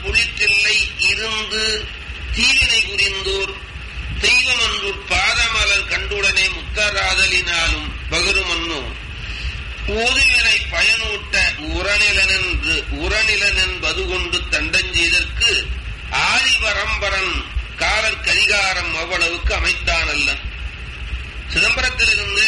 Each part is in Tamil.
புலிற்றில்லை இருந்து தீவினை புரிந்தோர் தெய்வமன்றூர் பாதமலர் கண்டுடனே முத்தராதலினாலும் பகருமன்னோ ஊதுவினை பயனூட்ட உரநிலனென்று உரநிலனென்பது கொண்டு தண்டஞ்செய்தற்கு ஆதிபரம்பரன் காலர் கரிகாரம் அவ்வளவுக்கு அமைத்தானல்ல சிதம்பரத்திலிருந்து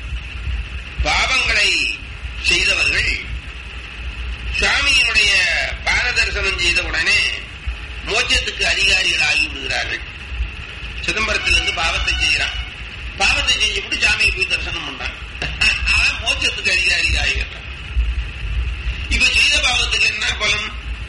பாவங்களை செய்தவர்கள் சுவாமியினுடைய பாத தரிசனம் செய்த உடனே மோட்சத்துக்கு அதிகாரிகள் ஆகி விடுகிறார்கள் சிதம்பரத்திலிருந்து பாவத்தை செய்கிறான் பாவத்தை செஞ்சுவிட்டு சாமியை போய் தரிசனம் பண்றான் அவன் மோட்சத்துக்கு அதிகாரி ஆகிறான் இப்ப செய்த பாவத்துக்கு என்ன பலன்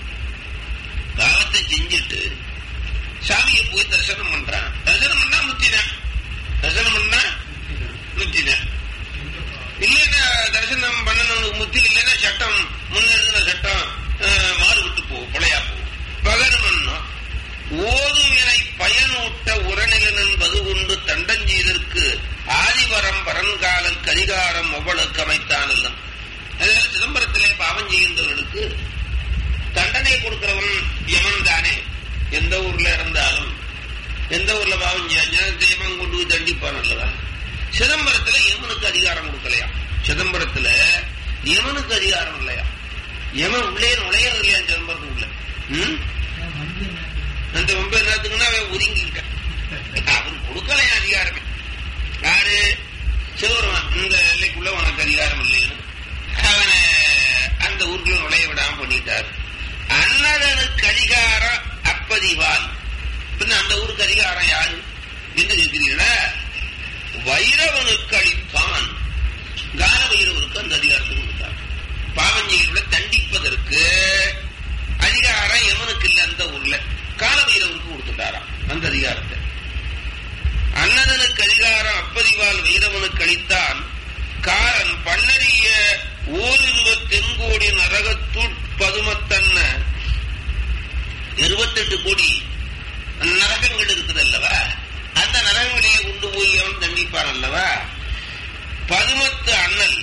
பாவத்தை செஞ்சுட்டு சாமியை போய் தரிசனம் பண்றான் தரிசனம் பண்ணா முத்தினான் தரிசனம் பண்ணா முத்தினான் இல்லைன்னா தரிசனம் பண்ணணும் முத்தி இல்லைன்னா சட்டம் முன்னெடுக்கிற சட்டம் அஹ், மாறுபட்டு போகும் கொலையா போகும் பகருமன்னும் ஓதுவினை பயனூட்ட உரநிலன் என்பது கொண்டு தண்டஞ்செய்தற்கு ஆதிபரம் பரன்காலன் கரிகாரம் அவ்வளவுக்கு அமைத்தானல்ல அதனால சிதம்பரத்திலே பாவம் செய்கின்றவர்களுக்கு தண்டனை கொடுக்கிறவன் யமன் தானே எந்த ஊர்ல இருந்தாலும் எந்த ஊர்ல பாவம் செஞ்சா தெய்வம் கொண்டு போய் தண்டிப்பான் அல்லவா சிதம்பரத்துல யமனுக்கு அதிகாரம் கொடுக்கலையா சிதம்பரத்துல யமனுக்கு அதிகாரம் இல்லையா யமன் உள்ளே நுழையறது இல்லையா சிதம்பரத்துக்குள்ள ம்? அந்த ரொம்ப என்னத்துக்குன்னா அவன் ஒதுங்கிக்கிட்டான் அவன் கொடுக்கலையா அதிகாரமே யாரு சிவருமான் இந்த எல்லைக்குள்ள உனக்கு அதிகாரம் இல்லைன்னு அவனை அந்த ஊருக்குள்ள நுழைய விடாம பண்ணிட்டார் அன்னதனுக்கு அதிகாரம் அப்பதிவால் பின்ன அந்த ஊருக்கு அதிகாரம் யாரு என்று கேட்கிறீங்களா வைரவனுக்கு அளித்தான் கால வைரவருக்கு அந்த அதிகாரத்தை கொடுத்தார் பாவஞ்செயல்களை தண்டிப்பதற்கு அதிகாரம் எவனுக்கு இல்ல அந்த ஊர்ல கால வைரவருக்கு கொடுத்துட்டாராம் அந்த அதிகாரத்தை அன்னதனுக்கு அதிகாரம் அப்பதிவால் வைரவனுக்கு அளித்தான் காரன் பண்ணறிய ஓரிருவ தென்கோடி நரகத்துட் பதுமத்தன்ன இருபத்தெட்டு கோடி நரகங்கள் இருக்குது அல்லவா அந்த நரகங்களையே கொண்டு போய் அவன் தண்டிப்பான் அல்லவா பதுமத்து அண்ணல்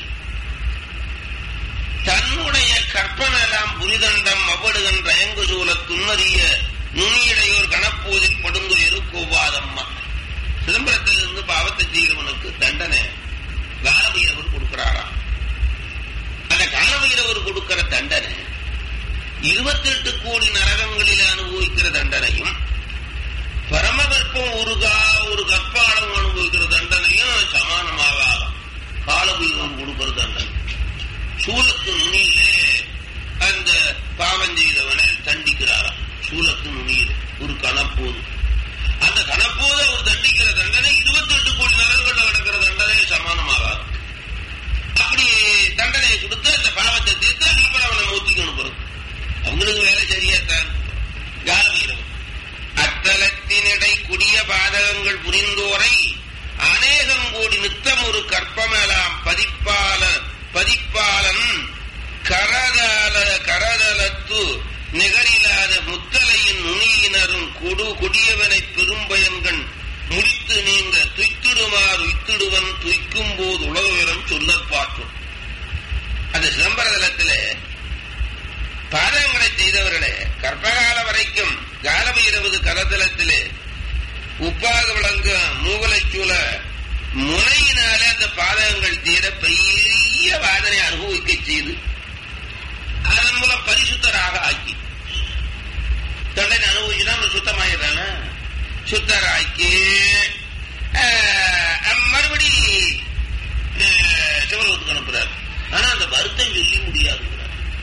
தன்னுடைய கற்பனெல்லாம் புரிதண்டம் அவ்வடுகன் ரயங்கு சூழ துன்னறிய நுனியடையோர் கணப்போதில் படுந்துயரு கோபாதம்மா சிதம்பரத்திலிருந்து பாவத்தை செய்கிறவனுக்கு தண்டனை காலபைரவர் கொடுக்கிறாராம் அந்த காலபைரவர் கொடுக்கிற தண்டனை இருபத்தெட்டு கோடி நரகங்களில் அனுபவிக்கிற தண்டனையும் பரமகற்பம் ஒரு கா ஒரு கற்பாடம் அனுபவிக்கிற தண்டனையும் சமானமாக காலபைரவன் கொடுக்கிற தண்டனை சூலத்து நுனியிலே அந்த பாவம் செய்தவனை தண்டிக்கிறாராம் சூலத்து நுனியிலே ஒரு கணப்போது அந்த கணப்போது அவர் தண்டிக்கிற தண்டனை இருபத்தி எட்டு கோடி நரகங்கள்ல கிடக்கிற தண்டனை சமானமாகாது அப்படி தண்டனையை கொடுத்து அந்த பாவத்தை தீர்த்து அதுக்கப்புறம் அவனை மூத்திக்கு அனுப்புறது அவங்களுக்கு வேலை சரியாத்தான் காலவீரம் அத்தலத்தினிடை குடிய பாதகங்கள் புரிந்தோரை அநேகம் கோடி நித்தம் ஒரு கற்பமெல்லாம் பதிப்பால பதிப்பாலன் கரதல கரதலத்து நிகரில்லாத முத்தலையின் நுனியினரும் கொடு கொடியவனை பெரும்பயன்கண் முடித்து நீங்க துய்த்திடுமாறு உய்த்திடுவன் துய்க்கும் போது உலகம் சொல்லற் பாற்றும் அந்த சிதம்பரதலத்திலே பாதங்களை செய்தவர்களே கற்பகால வரைக்கும் காலபைரவது கரதலத்திலே உப்பாக விளங்க மூவலைச்சூல முனையினாலே அந்த பாதகங்கள் தீர பெரிய வாதனை அனுபவிக்க செய்து அதன் மூலம் பரிசுத்தராக ஆக்கி தண்டனை அனுபவிச்சுனா அவன் சுத்தமாயிடுறானா சுத்தராக்கி ஆஹ், மறுபடி ஆஹ், சிவலோகத்துக்கு அனுப்புறாரு ஆனா அந்த வருத்தம் சொல்லி முடியாதுங்கிறார்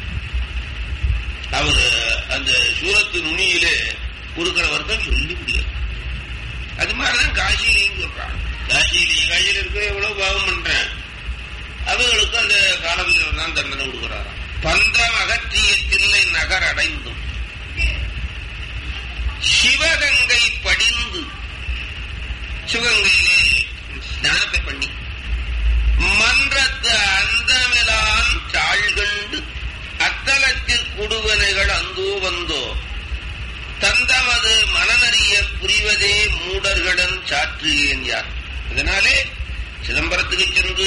அவர் அந்த சூரத்து நுனியிலே கொடுக்கிற வருத்தம் சொல்லி முடியாது அது மாதிரிதான் காசியிலையும் சொல்றான் காசியிலேயே காசியில் இருக்கிற எவ்வளவு பாவம் பண்றேன் அவர்களுக்கு அந்த காலவீரர் தான் தண்டனை கொடுக்கிறாராம் பந்தம் அகற்றிய தில்லை நகர் அடைந்தும் சிவகங்கை படிந்து சிவகங்கையிலே ஸ்நானத்தை பண்ணி மன்றத்து அந்தமிலான் சாழ்கண்டு அத்தலத்தில் குடுவனைகள் அந்தோ வந்தோ தந்தமது மனநறிய புரிவதே மூடர்களுடன் சாற்றுகிறேன் யார் இதனாலே சிதம்பரத்துக்கு சென்று